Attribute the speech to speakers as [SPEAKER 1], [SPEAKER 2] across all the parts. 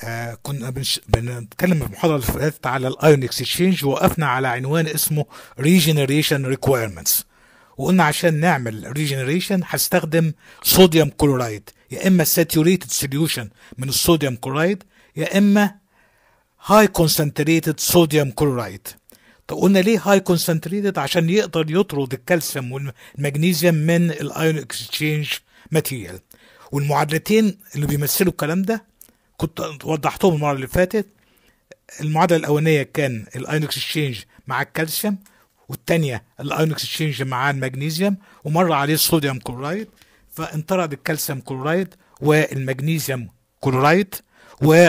[SPEAKER 1] آه كنا بنش... بنتكلم في المحاضره اللي فاتت على الايون اكسشينج ووقفنا على عنوان اسمه ريجنريشن ريكويرمنتس وقلنا عشان نعمل ريجنريشن هستخدم صوديوم كلورايد يا اما ساتوريتد سوليوشن من الصوديوم كلورايد يا اما هاي كونسنتريتد صوديوم كلورايد طب قلنا ليه هاي كونسنتريتد عشان يقدر يطرد الكالسيوم والمغنيسيوم من الايون اكسشينج ماتيريال والمعادلتين اللي بيمثلوا الكلام ده كنت وضحتهم المره اللي فاتت المعادله الاولانيه كان الايون اكسشينج مع الكالسيوم والثانيه الايون اكسشينج مع المغنيسيوم ومر عليه الصوديوم كلورايد فانطرد الكالسيوم كلورايد والمغنيسيوم كلورايد و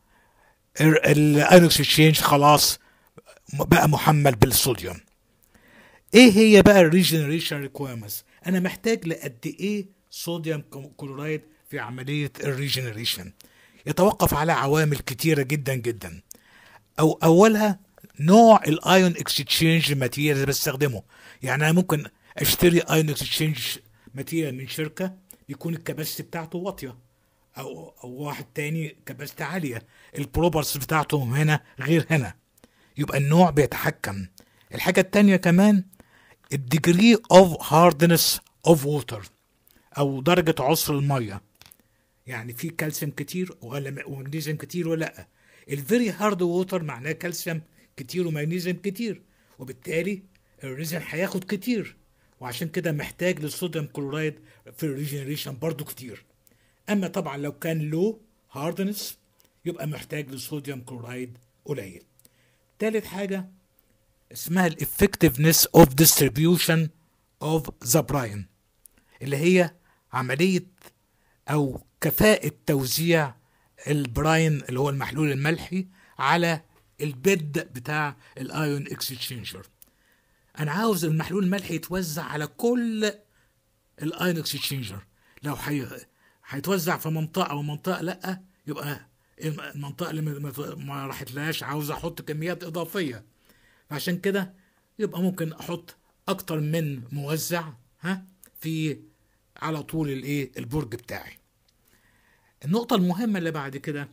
[SPEAKER 1] الايون اكسشينج خلاص بقى محمل بالصوديوم ايه هي بقى الريجنريشن ريكويرمنتس انا محتاج لقد ايه صوديوم كلورايد في عمليه الريجنريشن يتوقف على عوامل كتيره جدا جدا او اولها نوع الايون اكسشينج ماتيريال اللي بستخدمه يعني انا ممكن اشتري ايون اكسشينج ماتيريال من شركه يكون الكباستي بتاعته واطيه او او واحد تاني كباستي عاليه البروبرس بتاعته هنا غير هنا يبقى النوع بيتحكم الحاجه التانيه كمان الديجري اوف هاردنس اوف ووتر او درجه عسر الميه يعني في كالسيوم كتير ولا ومغنيسيوم كتير ولا لا الفيري هارد ووتر معناه كالسيوم كتير ومغنيسيوم كتير وبالتالي الريزن هياخد كتير وعشان كده محتاج للصوديوم كلورايد في الريجنريشن برضو كتير اما طبعا لو كان لو هاردنس يبقى محتاج للصوديوم كلورايد قليل تالت حاجه اسمها الافكتفنس اوف ديستريبيوشن اوف ذا براين اللي هي عمليه او كفاءه توزيع البراين اللي هو المحلول الملحي على البيد بتاع الايون اكسشينجر انا عاوز المحلول الملحي يتوزع على كل الايون اكسشينجر لو حي... هيتوزع في منطقه ومنطقه لا يبقى المنطقه اللي ما راحتلهاش عاوز احط كميات اضافيه عشان كده يبقى ممكن احط اكتر من موزع ها في على طول الايه البرج بتاعي النقطة المهمة اللي بعد كده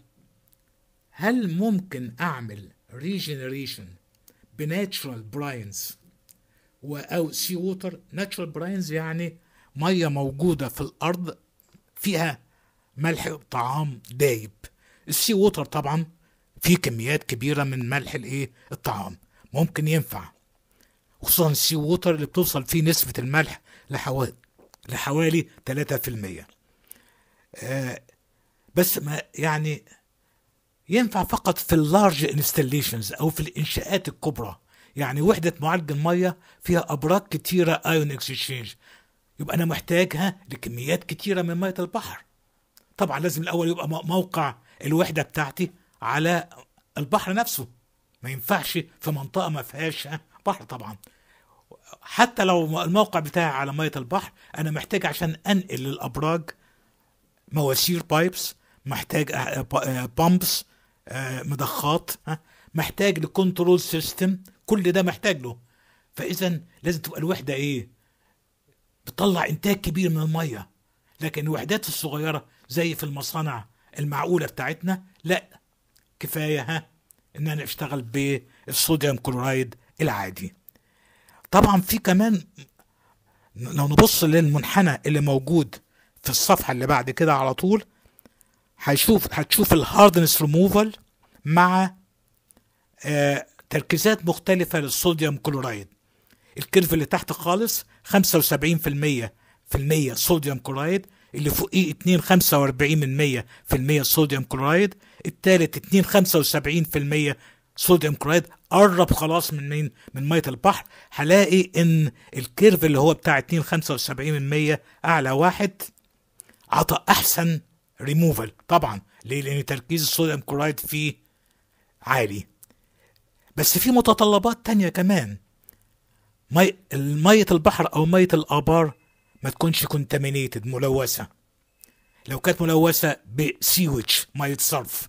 [SPEAKER 1] هل ممكن أعمل ريجنريشن بناتشرال براينز أو سي ووتر ناتشرال براينز يعني مية موجودة في الأرض فيها ملح طعام دايب السي ووتر طبعا فيه كميات كبيرة من ملح الإيه الطعام ممكن ينفع خصوصا السي ووتر اللي بتوصل فيه نسبة الملح لحوالي لحوالي 3% آه بس ما يعني ينفع فقط في اللارج انستليشنز او في الانشاءات الكبرى يعني وحدة معالجة المية فيها ابراج كتيرة ايون اكسشينج يبقى انا محتاجها لكميات كتيرة من مية البحر طبعا لازم الاول يبقى موقع الوحدة بتاعتي على البحر نفسه ما ينفعش في منطقة ما فيهاش بحر طبعا حتى لو الموقع بتاعي على مية البحر انا محتاج عشان انقل الابراج مواسير بايبس محتاج بامبس مضخات محتاج لكنترول سيستم كل ده محتاج له فاذا لازم تبقى الوحده ايه بتطلع انتاج كبير من الميه لكن الوحدات الصغيره زي في المصانع المعقوله بتاعتنا لا كفايه ها ان انا اشتغل بالصوديوم كلورايد العادي طبعا في كمان لو نبص للمنحنى اللي موجود في الصفحه اللي بعد كده على طول هيشوف هتشوف الهاردنس ريموفال مع آه تركيزات مختلفه للصوديوم كلورايد الكيرف اللي تحت خالص 75% في المية صوديوم كلورايد اللي فوقيه 2 45 من 100 في المية صوديوم كلورايد التالت 2 75% صوديوم كلورايد قرب خلاص من مين من ميه البحر هلاقي ان الكيرف اللي هو بتاع 2 75% اعلى واحد عطى احسن ريموفال طبعا ليه لان تركيز الصوديوم كلورايد فيه عالي بس في متطلبات تانية كمان مي... مية البحر او مية الابار ما تكونش كونتامينيتد ملوثة لو كانت ملوثة بسيوج مية صرف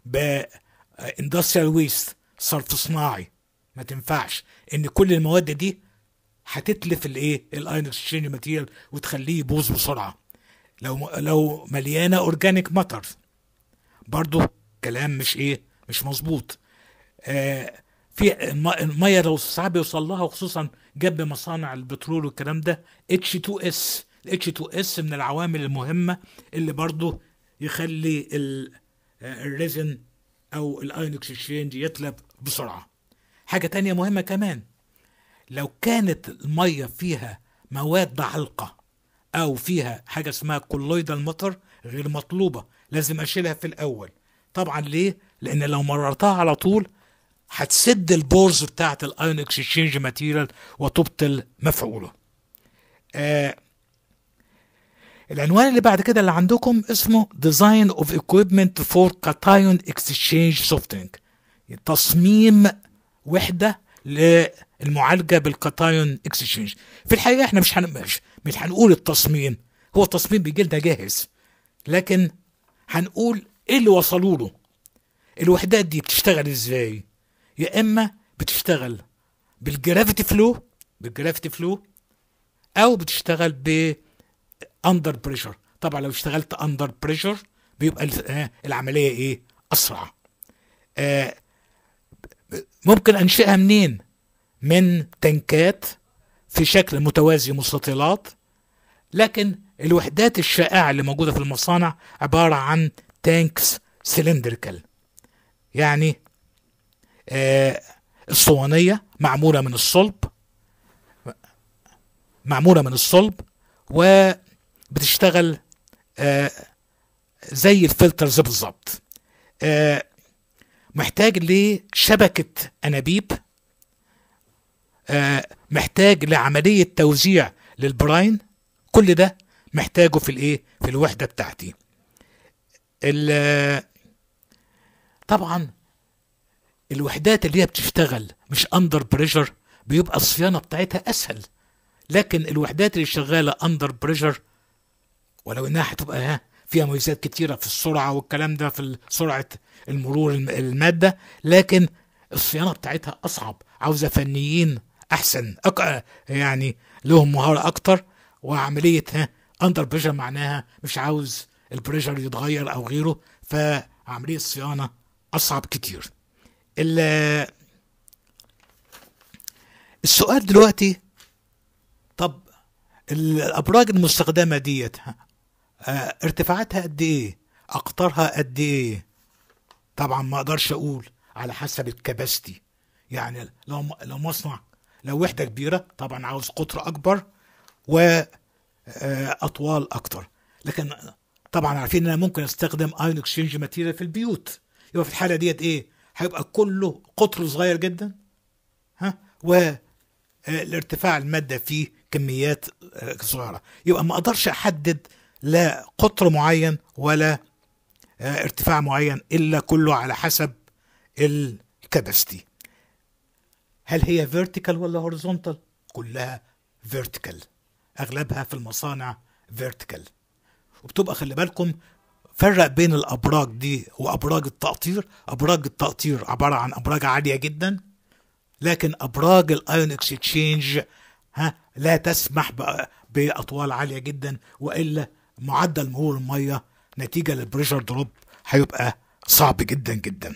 [SPEAKER 1] باندستريال ويست صرف صناعي ما تنفعش ان كل المواد دي هتتلف الايه الايون اكسشينج ماتيريال وتخليه يبوظ بسرعه لو لو مليانه اورجانيك ماتر برضو الكلام مش ايه مش مظبوط آه في الم- الميه لو ساعات بيوصل لها وخصوصا جنب مصانع البترول والكلام ده H2S ال H2S من العوامل المهمه اللي برضو يخلي ال- آه، الريزن او الايون اكسشينج يطلب بسرعه حاجه تانية مهمه كمان لو كانت الميه فيها مواد علقه او فيها حاجه اسمها كولويدال مطر غير مطلوبه لازم اشيلها في الاول طبعا ليه لان لو مررتها على طول هتسد البورز بتاعه الايون اكسشينج ماتيريال وتبطل مفعوله آه العنوان اللي بعد كده اللي عندكم اسمه Design of Equipment for Cation Exchange Softening تصميم وحدة للمعالجة بالكاتايون اكسشينج في الحقيقة احنا مش هن... مش, مش هنقول التصميم هو التصميم بيجي لنا جاهز لكن هنقول ايه اللي وصلوا له الوحدات دي بتشتغل ازاي يا اما بتشتغل بالجرافيتي فلو بالجرافيتي فلو او بتشتغل ب اندر بريشر طبعا لو اشتغلت اندر بريشر بيبقى ال- آه، العمليه ايه اسرع آه، ممكن انشئها منين من تنكات في شكل متوازي مستطيلات لكن الوحدات الشائعه اللي موجوده في المصانع عباره عن تانكس سلندريكال يعني آه، الصوانيه معموله من الصلب معموله من الصلب وبتشتغل آه، زي الفلترز بالظبط آه، محتاج لشبكه انابيب آه، محتاج لعمليه توزيع للبراين كل ده محتاجه في الايه في الوحده بتاعتي ال- طبعا الوحدات اللي هي بتشتغل مش اندر بريشر بيبقى الصيانه بتاعتها اسهل لكن الوحدات اللي شغاله اندر بريشر ولو انها هتبقى ها فيها مميزات كتيره في السرعه والكلام ده في سرعه المرور الم- الماده لكن الصيانه بتاعتها اصعب عاوزه فنيين احسن أك... يعني لهم مهاره اكتر وعمليه ها اندر بريشر معناها مش عاوز البريشر يتغير او غيره فعمليه الصيانه اصعب كتير ال- السؤال دلوقتي طب الابراج المستخدمه ديت آه، ارتفاعاتها قد ايه اقطارها قد ايه طبعا ما اقدرش اقول على حسب الكباستي يعني لو لو مصنع لو وحده كبيره طبعا عاوز قطر اكبر واطوال اكتر لكن طبعا عارفين ان انا ممكن استخدم ايون اكسشينج ماتيريال في البيوت يبقى في الحاله ديت ايه هيبقى كله قطر صغير جدا ها و الارتفاع الماده فيه كميات آه، صغيره يبقى ما اقدرش احدد لا قطر معين ولا آه، ارتفاع معين الا كله على حسب الكاباسيتي هل هي فيرتيكال ولا هوريزونتال كلها فيرتيكال اغلبها في المصانع فيرتيكال وبتبقى خلي بالكم فرق بين الابراج دي وابراج التقطير ابراج التقطير عباره عن ابراج عاليه جدا لكن ابراج الايون اكسشينج ها لا تسمح ب- باطوال عاليه جدا والا معدل مرور الميه نتيجه للبريشر دروب هيبقى صعب جدا جدا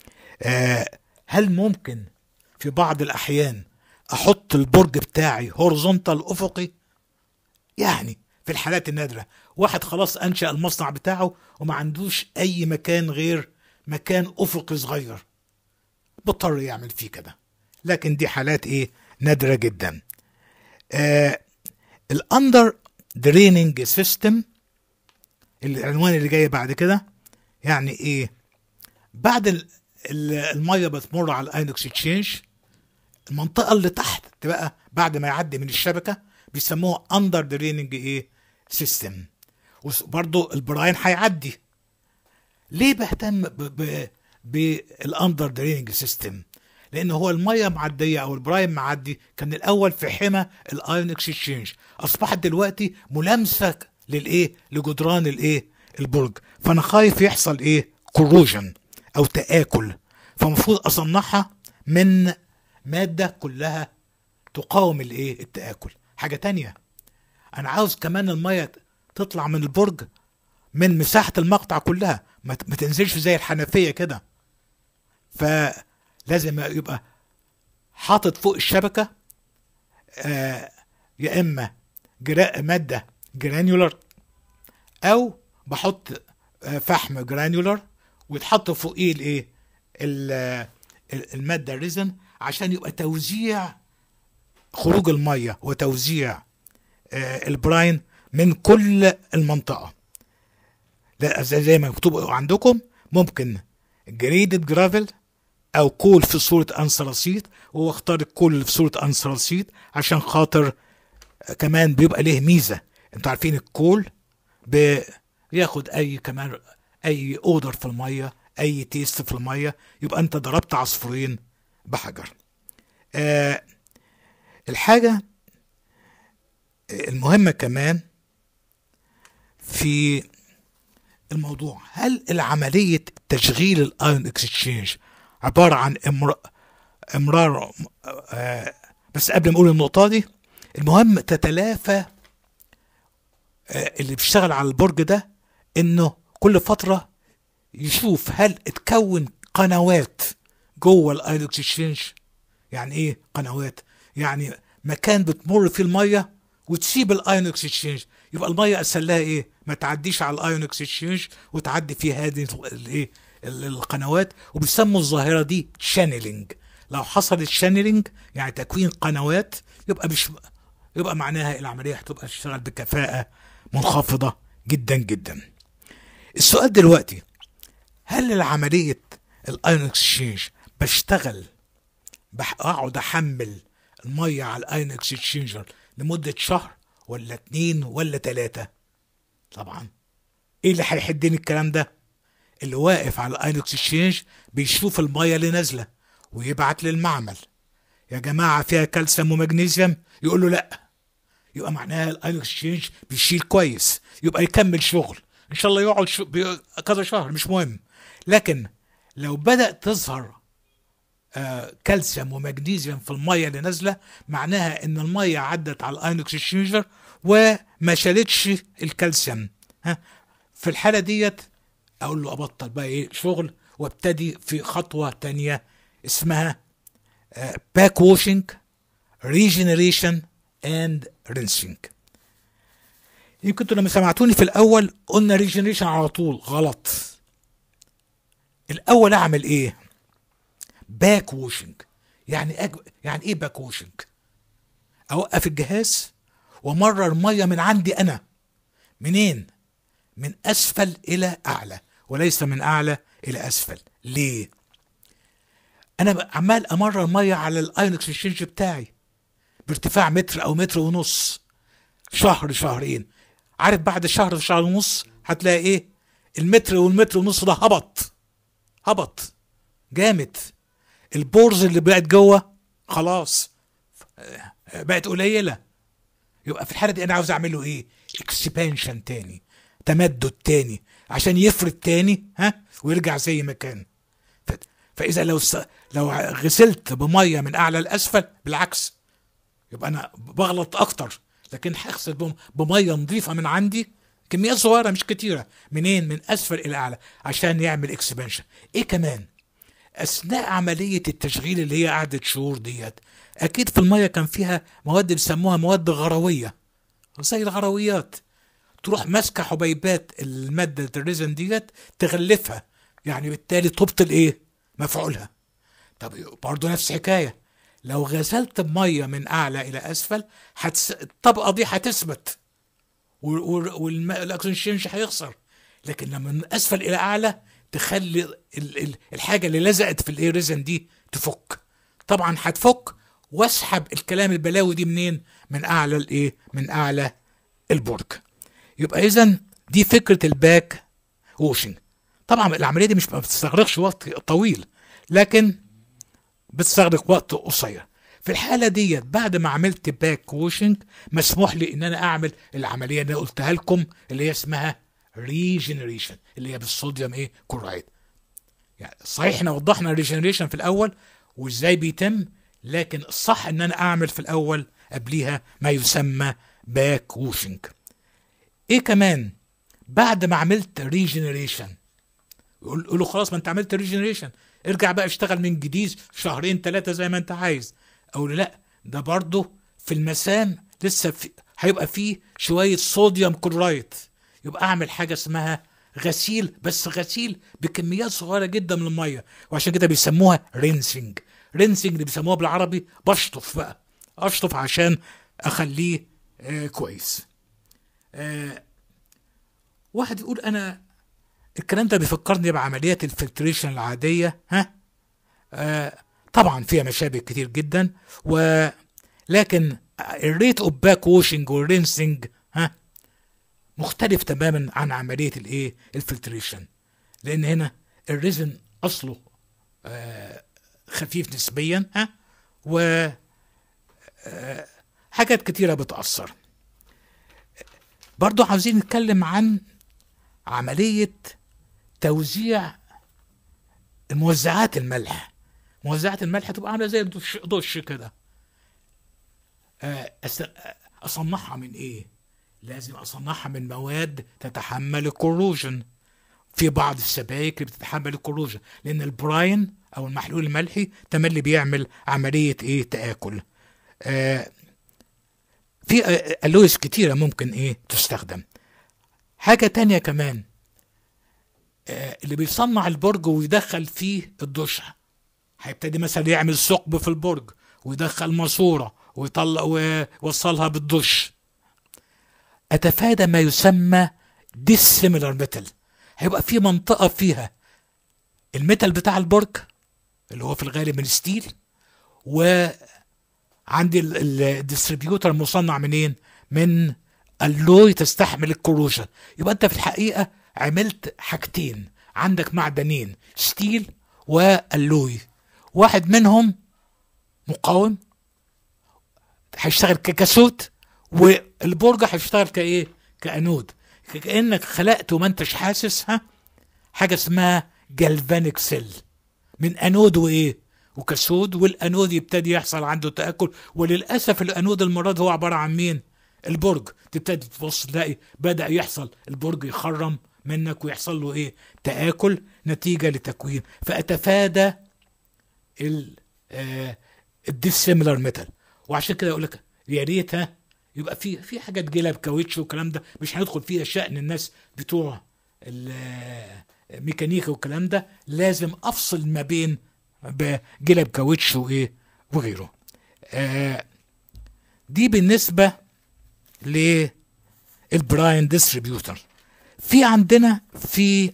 [SPEAKER 1] آه هل ممكن في بعض الاحيان احط البرج بتاعي هورزونتال افقي يعني في الحالات النادره واحد خلاص انشا المصنع بتاعه وما عندوش اي مكان غير مكان افقي صغير بضطر يعمل فيه كده لكن دي حالات ايه نادره جدا آه الاندر دريننج سيستم العنوان اللي جاي بعد كده يعني ايه بعد ال- ال- الميه بتمر على الاين اكسشينج المنطقه اللي تحت تبقى بعد ما يعدي من الشبكه بيسموها اندر دريننج ايه سيستم وبرضه البراين هيعدي ليه بهتم ب- ب- بالاندر دريننج سيستم لان هو الميه معديه او البرايم معدي كان الاول في حمى الايون اكسشينج اصبحت دلوقتي ملامسه للايه لجدران الايه البرج فانا خايف يحصل ايه كروجن او تاكل فالمفروض اصنعها من ماده كلها تقاوم الايه التاكل حاجه تانية انا عاوز كمان الميه تطلع من البرج من مساحه المقطع كلها ما ت- ما تنزلش زي الحنفيه كده فلازم يبقى حاطط فوق الشبكه آه يا اما جرا ماده جرانيولر او بحط آه، فحم جرانيولر ويتحط فوقيه الايه ال- ال- الماده الريزن عشان يبقى توزيع خروج الميه وتوزيع آه، البراين من كل المنطقه لا زي زي ما مكتوب عندكم ممكن جريدد جرافل او كول في صوره انثراسيت وهو اختار الكول اللي في صوره انثراسيت عشان خاطر كمان بيبقى ليه ميزه انتوا عارفين الكول بياخد اي كمان اي اودر في الميه اي تيست في الميه يبقى انت ضربت عصفورين بحجر آه الحاجه المهمه كمان في الموضوع هل العملية تشغيل الايون اكسشينج عبارة عن امر... امرار آه بس قبل ما اقول النقطة دي المهم تتلافى آه اللي بيشتغل على البرج ده انه كل فترة يشوف هل اتكون قنوات جوه الايون اكسشينج يعني ايه قنوات يعني مكان بتمر فيه الميه وتسيب الايون اكسشينج يبقى الميه اسهل لها ايه ما تعديش على الايون اكسشينج وتعدي في هذه الايه ال- القنوات وبيسموا الظاهره دي شانلينج لو حصلت شانلينج يعني تكوين قنوات يبقى مش يبقى معناها العمليه هتبقى تشتغل بكفاءه منخفضه جدا جدا السؤال دلوقتي هل العمليه الايون اكسشينج بشتغل بح- اقعد احمل الميه على الايون اكسشينجر لمده شهر ولا اتنين ولا تلاته طبعا ايه اللي هيحدني الكلام ده اللي واقف على الايون اكسشينج بيشوف الميه اللي نازله ويبعت للمعمل يا جماعه فيها كالسيوم ومغنيسيوم يقول له لا يبقى معناها الايون اكسشينج بيشيل كويس يبقى يكمل شغل ان شاء الله يقعد شو بي- كذا شهر مش مهم لكن لو بدأ تظهر آه، كالسيوم ومغنيسيوم في الميه اللي نازله معناها ان الميه عدت على الايون اكسشينجر وما شالتش الكالسيوم ها في الحاله ديت اقول له ابطل بقى ايه شغل وابتدي في خطوه تانية اسمها باك واشنج ريجنريشن اند رينسينج يمكن انتوا لما سمعتوني في الاول قلنا ريجنريشن على طول غلط الاول اعمل ايه باك ووشنج يعني أج... يعني ايه باك ووشنج اوقف الجهاز ومرر ميه من عندي انا منين من اسفل الى اعلى وليس من اعلى الى اسفل ليه انا ب- عمال امرر ميه على الايون اكسشينج بتاعي بارتفاع متر او متر ونص شهر شهرين عارف بعد شهر شهر ونص هتلاقي ايه المتر والمتر ونص ده هبط هبط جامد البورز اللي بقت جوه خلاص آه، بقت قليله يبقى في الحاله دي انا عاوز اعمل له ايه اكسبانشن تاني تمدد تاني عشان يفرد تاني ها ويرجع زي ما كان ف- فاذا لو س... لو غسلت بميه من اعلى لاسفل بالعكس يبقى انا بغلط اكتر لكن هغسل بم- بميه نظيفه من عندي كميات صغيره مش كتيره منين من اسفل الى اعلى عشان يعمل اكسبانشن ايه كمان اثناء عمليه التشغيل اللي هي قعدت شهور ديت اكيد في الميه كان فيها مواد بيسموها مواد غرويه زي الغرويات تروح ماسكه حبيبات الماده الريزن ديت تغلفها يعني بالتالي تبطل ايه مفعولها طب برضه نفس الحكايه لو غسلت بميه من اعلى الى اسفل هتس... الطبقه دي هتثبت والاكسجين هيخسر لكن لما من اسفل الى اعلى تخلي ال... ال... الحاجه اللي لزقت في الايه ريزن دي تفك طبعا هتفك واسحب الكلام البلاوي دي منين من اعلى الايه من اعلى البرج يبقى اذا دي فكره الباك ووشنج طبعا العمليه دي مش ما بتستغرقش وقت طويل لكن بتستغرق وقت قصير في الحاله ديت بعد ما عملت باك ووشنج مسموح لي ان انا اعمل العمليه اللي أنا قلتها لكم اللي هي اسمها ريجنريشن اللي هي بالصوديوم ايه كلورايد يعني صحيح احنا وضحنا الريجنريشن في الاول وازاي بيتم لكن الصح ان انا اعمل في الاول قبليها ما يسمى باك ووشنج ايه كمان بعد ما عملت ريجنريشن يقول يقول له خلاص ما انت عملت ريجنريشن ارجع بقى اشتغل من جديد شهرين ثلاثه زي ما انت عايز اقول له لا ده برضه في المسام لسه في هيبقى فيه شويه صوديوم كلورايد يبقى اعمل حاجه اسمها غسيل بس غسيل بكميات صغيره جدا من الميه وعشان كده بيسموها رينسنج رينسنج اللي بيسموها بالعربي بشطف بقى اشطف عشان اخليه آه كويس آه واحد يقول انا الكلام ده بيفكرني بعمليات الفلتريشن العاديه ها آه طبعا فيها مشابه كتير جدا ولكن الريت اوف باك ووشنج والرينسنج ها مختلف تماما عن عمليه الايه الفلتريشن لان هنا الريزن اصله آه خفيف نسبيا ها و آه حاجات كتيره بتاثر برضو عاوزين نتكلم عن عمليه توزيع موزعات الملح موزعات الملح تبقى عامله زي الدش دش كده آه، أس- اصنعها من ايه لازم اصنعها من مواد تتحمل الكروجن في بعض السبائك اللي بتتحمل الكروجن لان البراين او المحلول الملحي تملي بيعمل عمليه ايه تاكل آه في آه، الويز كتيره ممكن ايه تستخدم حاجه تانية كمان آه اللي بيصنع البرج ويدخل فيه الضشع هيبتدي مثلا يعمل ثقب في البرج ويدخل ماسوره ويطلع ويوصلها بالدش اتفادى ما يسمى dissimilar metal هيبقى في منطقه فيها الميتال بتاع البرج اللي هو في الغالب من ستيل وعندي الديستريبيوتر مصنع منين من اللوي تستحمل الكروجة يبقى انت في الحقيقة عملت حاجتين عندك معدنين ستيل واللوي واحد منهم مقاوم هيشتغل ككاسود والبرج هيشتغل كايه كانود كانك خلقت وما انتش حاسس ها حاجه اسمها جالفانيك سيل من انود وايه وكاسود والانود يبتدي يحصل عنده تاكل وللاسف الانود المره دي هو عباره عن مين البرج تبتدي تبص تلاقي بدا يحصل البرج يخرم منك ويحصل له ايه تاكل نتيجه لتكوين فاتفادى ال الديسيميلر ميتال وعشان كده اقول لك يا ريت ها يبقى في في حاجات جلب كاوتش والكلام ده مش هندخل فيها شأن الناس بتوع الميكانيكا والكلام ده لازم افصل ما بين بجلب كاوتش وايه وغيره آه دي بالنسبه للبراين ديستريبيوتر في عندنا في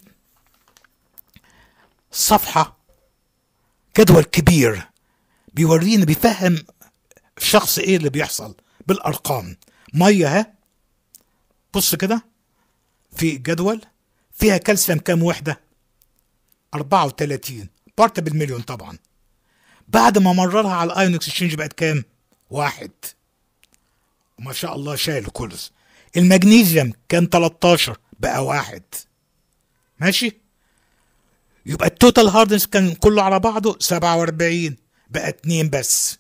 [SPEAKER 1] صفحه جدول كبير بيورينا بيفهم الشخص ايه اللي بيحصل بالارقام ميه ها بص كده في جدول فيها كالسيوم كام وحده 34 بارت بالمليون طبعا بعد ما مررها على الايون اكسشينج بقت كام واحد وما شاء الله شايل كلز المغنيسيوم كان 13 بقى واحد ماشي يبقى التوتال هاردنس كان كله على بعضه 47 بقى اتنين بس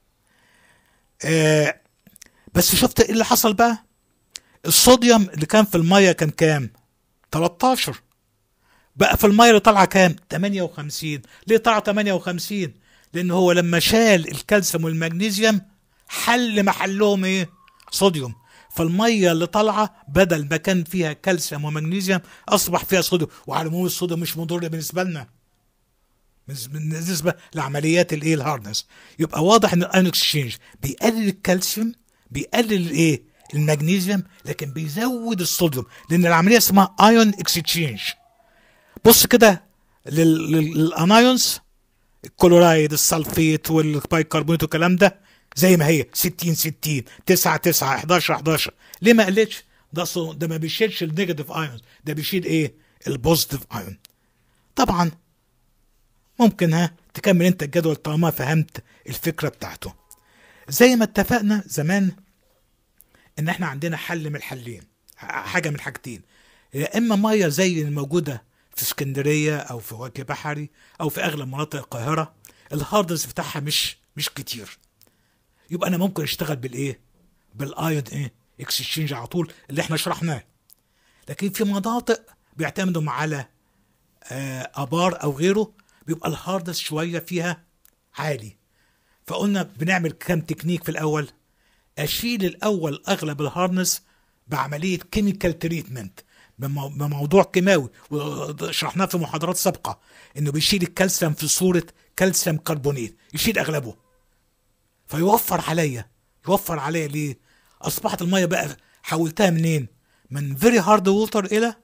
[SPEAKER 1] آه بس شفت ايه اللي حصل بقى الصوديوم اللي كان في الميه كان كام 13 بقى في الميه اللي طالعه كام 58 ليه طلع 58 لان هو لما شال الكالسيوم والمغنيسيوم حل محلهم ايه صوديوم فالميه اللي طالعه بدل ما كان فيها كالسيوم ومغنيسيوم اصبح فيها صوديوم وعلى العموم الصوديوم مش مضر بالنسبه لنا بالنسبه لعمليات الايه الهاردنس يبقى واضح ان الايون اكسشينج بيقلل الكالسيوم بيقلل الايه المغنيسيوم لكن بيزود الصوديوم لان العمليه اسمها ايون اكسشينج بص كده للانايونز الكلورايد السلفيت والبايكربونات والكلام ده زي ما هي 60 60 9 9 11 11 ليه ما قلتش ده صو... ده ما بيشيلش النيجاتيف ايونز ده بيشيل ايه البوزيتيف ايون طبعا ممكن ها تكمل انت الجدول طالما فهمت الفكره بتاعته زي ما اتفقنا زمان ان احنا عندنا حل من الحلين حاجه من حاجتين يا اما ميه زي الموجوده في اسكندريه او في وجه بحري او في اغلب مناطق القاهره الهاردنس بتاعها مش مش كتير يبقى انا ممكن اشتغل بالايه بالايون ايه اكسشينج على طول اللي احنا شرحناه لكن في مناطق بيعتمدوا على آه، ابار او غيره بيبقى الهاردنس شويه فيها عالي فقلنا بنعمل كام تكنيك في الاول اشيل الاول اغلب الهاردنس بعمليه كيميكال تريتمنت بموضوع كيماوي وشرحناه في محاضرات سابقه انه بيشيل الكالسيوم في صوره كالسيوم كربونيت يشيل اغلبه فيوفر عليا يوفر عليا ليه اصبحت الميه بقى حولتها منين من فيري هارد ووتر الى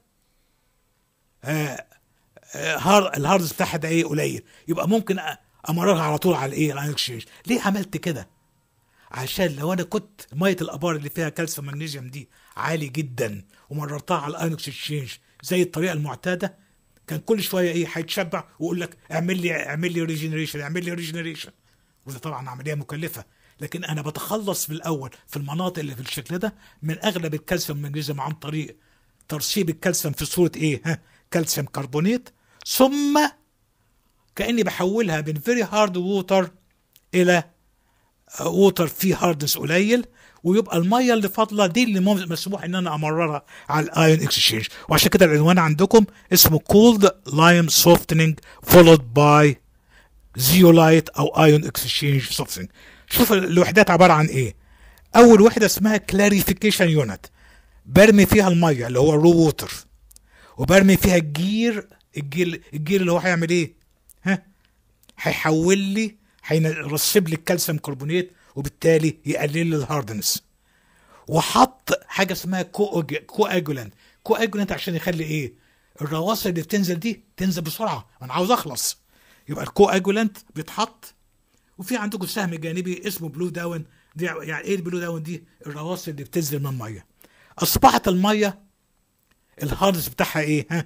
[SPEAKER 1] آه آه هار الهاردز بتاعها ده ايه قليل يبقى ممكن أ- امررها على طول على ايه على الاكسشينج ليه عملت كده عشان لو انا كنت ميه الابار اللي فيها كالسيوم مغنيسيوم دي عالي جدا ومررتها على الاينوكس اكسشينج زي الطريقه المعتاده كان كل شويه ايه هيتشبع ويقول لك اعمل لي اعمل لي ريجنريشن اعمل لي ريجنريشن وده طبعا عمليه مكلفه لكن انا بتخلص في الاول في المناطق اللي في الشكل ده من اغلب الكالسيوم المغنيسيوم عن طريق ترسيب الكالسيوم في صوره ايه ها كالسيوم كربونيت ثم كاني بحولها من فيري هارد ووتر الى ووتر فيه هاردنس قليل ويبقى الميه اللي فاضله دي اللي مم- مسموح ان انا امررها على الايون اكسشينج وعشان كده العنوان عندكم اسمه كولد لايم سوفتنينج فولود باي زيولايت او ايون اكسشينج سوفتنينج شوف الوحدات عباره عن ايه اول وحده اسمها كلاريفيكيشن يونت برمي فيها الميه اللي هو الرو ووتر وبرمي فيها الجير الجير الجير اللي هو هيعمل ايه ها هيحول لي هيرسب لي الكالسيوم كربونات وبالتالي يقلل لي الهاردنس وحط حاجه اسمها كواجولانت كواجولانت عشان يخلي ايه الرواسب اللي بتنزل دي تنزل بسرعه انا عاوز اخلص يبقى الكواجولانت بيتحط وفي عندكم سهم جانبي اسمه بلو داون دي يعني ايه البلو داون دي الرواسب اللي بتنزل من الميه اصبحت الميه الهاردنس بتاعها ايه ها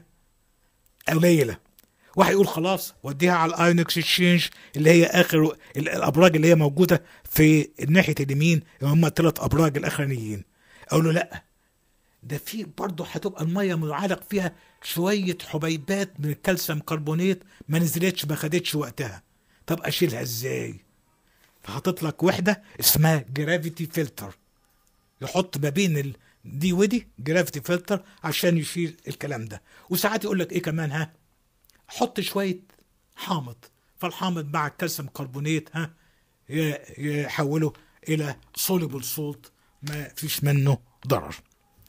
[SPEAKER 1] قليله واحد يقول خلاص وديها على الايون اكسشينج اللي هي اخر ال- الابراج اللي هي موجوده في ناحيه اليمين اللي هم الثلاث ابراج الاخرانيين اقول له لا ده في برضه هتبقى الميه معلق فيها شويه حبيبات من الكالسيوم كربونات ما نزلتش ما خدتش وقتها طب اشيلها ازاي فحاطط لك وحده اسمها جرافيتي فلتر يحط ما بين ال... دي ودي جرافيتي فلتر عشان يشيل الكلام ده وساعات يقول لك ايه كمان ها حط شويه حامض فالحامض مع الكالسيوم كربونات ها ي- يحوله الى سوليبل سولت ما فيش منه ضرر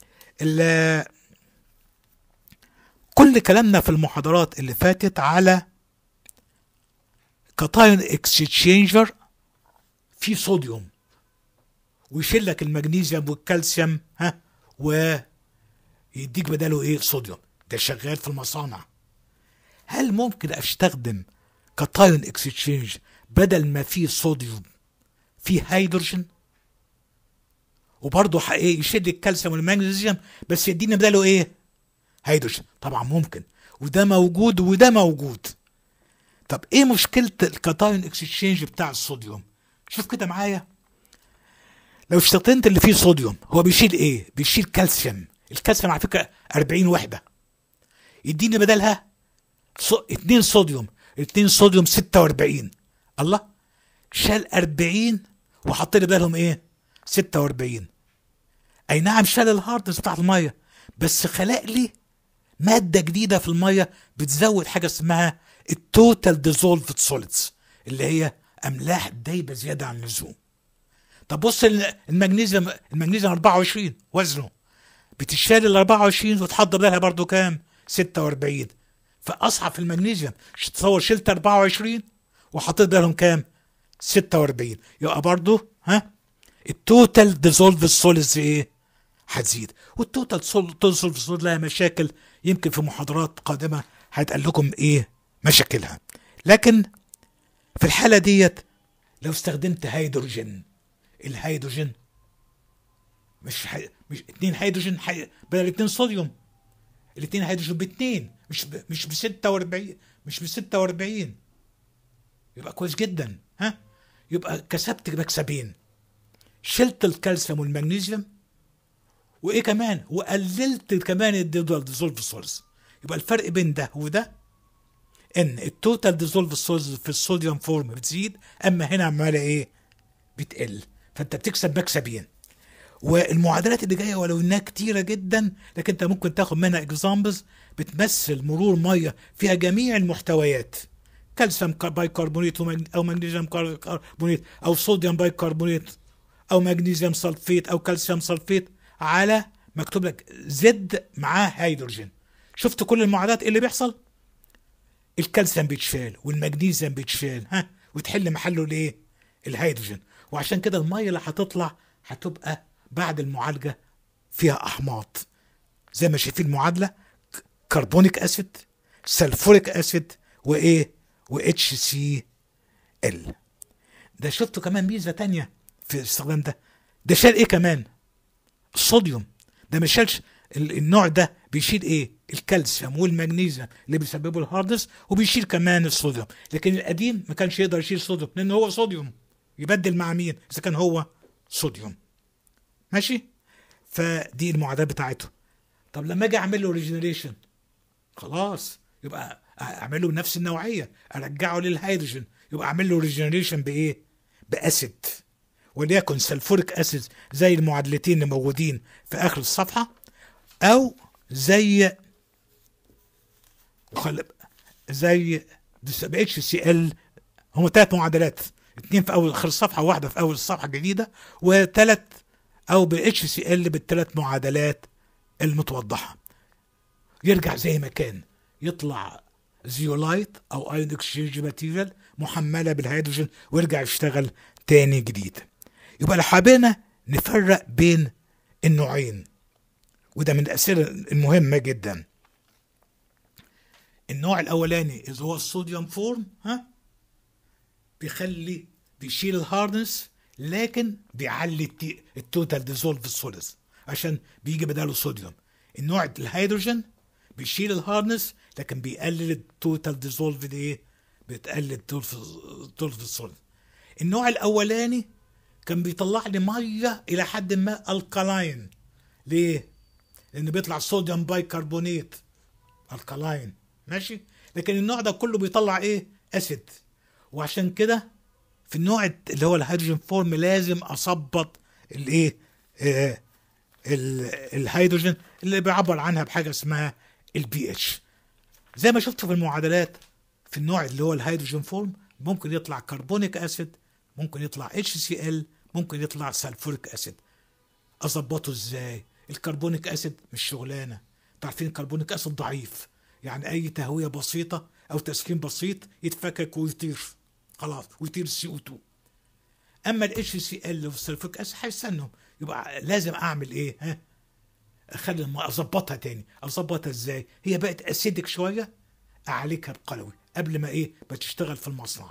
[SPEAKER 1] ال- كل كلامنا في المحاضرات اللي فاتت على كاتايون اكسشينجر فيه صوديوم ويشيل لك المغنيسيوم والكالسيوم ها ويديك بداله ايه صوديوم ده شغال في المصانع هل ممكن استخدم كاتايون اكسشينج بدل ما فيه صوديوم فيه هيدروجين وبرضه ح- ايه يشد الكالسيوم والمغنيسيوم بس يدينا بداله ايه هيدروجين طبعا ممكن وده موجود وده موجود طب ايه مشكله الكاتايون اكسشينج بتاع الصوديوم شوف كده معايا لو استخدمت اللي فيه صوديوم هو بيشيل ايه بيشيل كالسيوم الكالسيوم على فكره 40 وحده يديني بدلها صو... اتنين صوديوم اتنين صوديوم 46 الله شال 40 وحط لي بدلهم ايه 46 اي نعم شال الهاردنس بتاع الميه بس خلق لي ماده جديده في الميه بتزود حاجه اسمها التوتال ديزولفد سوليدز اللي هي املاح دايبه زياده عن اللزوم طب بص ال- المغنيسيوم المغنيسيوم 24 وزنه بتشال ال 24 وتحط بدلها برضو كام 46 فاصعب في المغنيسيوم ش- تصور شلت 24 وحطيت بدلهم كام 46 يبقى برضو ها التوتال ديزولف سوليدز ايه هتزيد والتوتال ديزولف سوليدز لها مشاكل يمكن في محاضرات قادمه هتقول لكم ايه مشاكلها لكن في الحاله ديت لو استخدمت هيدروجين الهيدروجين مش حي... مش اتنين هيدروجين حي... بدل اتنين صوديوم الاتنين هيدروجين باتنين مش ب... مش ب 46 مش ب 46 يبقى كويس جدا ها يبقى كسبت مكسبين شلت الكالسيوم والمغنيسيوم وايه كمان وقللت كمان الديزولف سولز يبقى الفرق بين ده وده ان التوتال ديزولف سولز في الصوديوم فورم بتزيد اما هنا عماله ايه بتقل فانت بتكسب مكسبين والمعادلات اللي جايه ولو انها كتيره جدا لكن انت ممكن تاخد منها اكزامبلز بتمثل مرور ميه فيها جميع المحتويات كالسيوم بايكربونات او مغنيسيوم كربونات او صوديوم بايكربونات او مغنيسيوم سلفيت او كالسيوم سلفيت على مكتوب لك زد معاه هيدروجين شفت كل المعادلات إيه اللي بيحصل الكالسيوم بيتشال والمغنيسيوم بيتشال ها وتحل محله الايه الهيدروجين وعشان كده الميه اللي هتطلع هتبقى بعد المعالجه فيها احماض زي ما شايفين المعادله ك- كربونيك اسيد سلفوريك اسيد وايه و اتش سي ال ده شفتوا كمان ميزه تانية في الاستخدام ده ده شال ايه كمان الصوديوم ده ما شالش ال- النوع ده بيشيل ايه الكالسيوم والمغنيسيوم اللي بيسببوا الهاردنس وبيشيل كمان الصوديوم لكن القديم ما كانش يقدر يشيل صوديوم لان هو صوديوم يبدل مع مين اذا كان هو صوديوم ماشي فدي المعادلات بتاعته طب لما اجي اعمل له ريجنريشن خلاص يبقى اعمل له نفس النوعيه ارجعه للهيدروجين يبقى اعمل له ريجنريشن بايه باسيد وليكن سلفوريك اسيد زي المعادلتين اللي موجودين في اخر الصفحه او زي وخل... زي اتش سي ال هم ثلاث معادلات اثنين في اول اخر الصفحه وواحده في اول الصفحه الجديده وثلاث او ب اتش سي ال بالثلاث معادلات المتوضحه يرجع زي ما كان يطلع زيولايت او ايون اكسشينج ماتيريال محمله بالهيدروجين ويرجع يشتغل تاني جديد يبقى لو حبينا نفرق بين النوعين وده من الاسئله المهمه جدا النوع الاولاني اللي هو الصوديوم فورم ها بيخلي بيشيل الهاردنس لكن بيعلي التي- التوتال ديزولف السوليدز عشان بيجي بداله صوديوم النوع الهيدروجين بيشيل الهاردنس لكن بيقلل التوتال ديزولف دي ايه بتقلل التولف السوليد النوع الاولاني كان بيطلع لي ميه الى حد ما الكالاين ليه لان بيطلع صوديوم بايكربونات الكالاين ماشي لكن النوع ده كله بيطلع ايه اسيد وعشان كده في النوع اللي هو الهيدروجين فورم لازم اظبط الايه آه ال- الهيدروجين اللي بيعبر عنها بحاجه اسمها البي اتش زي ما شفت في المعادلات في النوع اللي هو الهيدروجين فورم ممكن يطلع كربونيك اسيد ممكن يطلع اتش سي ال ممكن يطلع سلفوريك اسيد اظبطه ازاي الكربونيك اسيد مش شغلانه تعرفين الكربونيك اسيد ضعيف يعني اي تهويه بسيطه او تسخين بسيط يتفكك ويطير خلاص ويطير السي او 2 اما الاتش سي ال والسلفوريك اسيد هيستنوا يبقى لازم اعمل ايه ها اخلي الم- اظبطها تاني اظبطها ازاي هي بقت اسيدك شويه اعالجها بقلوي قبل ما ايه ما تشتغل في المصنع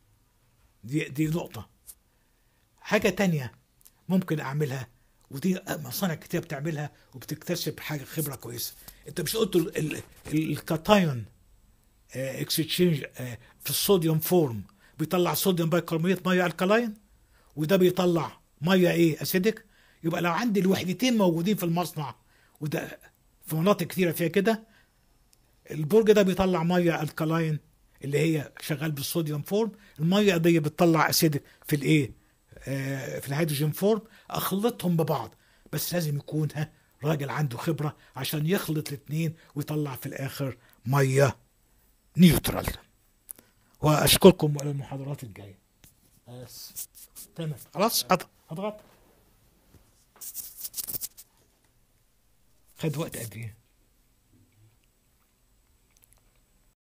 [SPEAKER 1] دي دي نقطه حاجه تانية ممكن اعملها ودي مصانع كتير بتعملها وبتكتسب حاجه خبره كويسه انت مش قلت ال- ال- ال- الكاتايون اكسشينج في الصوديوم فورم بيطلع صوديوم بايكربونات ميه الكلاين وده بيطلع ميه ايه اسيدك يبقى لو عندي الوحدتين موجودين في المصنع وده في مناطق كتيره فيها كده البرج ده بيطلع ميه الكلاين اللي هي شغال بالصوديوم فورم الميه دي بتطلع اسيدك في الايه آه في الهيدروجين فورم اخلطهم ببعض بس لازم يكون ها راجل عنده خبره عشان يخلط الاثنين ويطلع في الاخر ميه نيوترال واشكركم على المحاضرات الجايه بس تمام خلاص اضغط اضغط خد وقت قد ايه